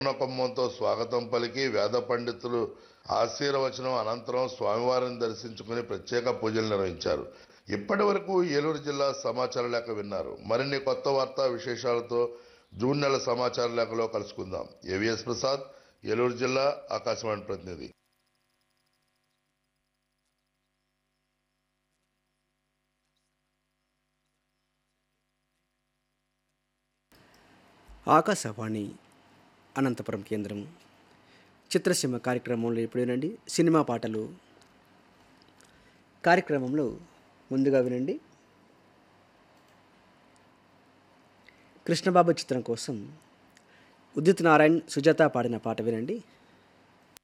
పూర్ణకుంభంతో స్వాగతం పలికి వేద పండితులు ఆశీర్వచనం అనంతరం స్వామివారిని దర్శించుకుని ప్రత్యేక పూజలు నిర్వహించారు ఇప్పటి వరకు ఏలూరు జిల్లా సమాచార లేఖ విన్నారు మరిన్ని కొత్త వార్తా విశేషాలతో జూన్ నెల సమాచార లేఖలో కలుసుకుందాం ఏవిఎస్ ప్రసాద్ ఏలూరు జిల్లా ఆకాశవాణి ప్రతినిధి ఆకాశవాణి అనంతపురం కేంద్రం చిత్రసీమ కార్యక్రమంలో ఇప్పుడు వినండి సినిమా పాటలు కార్యక్రమంలో ముందుగా వినండి కృష్ణబాబు చిత్రం కోసం ఉదిత్ నారాయణ్ సుజాత పాడిన పాట వినండి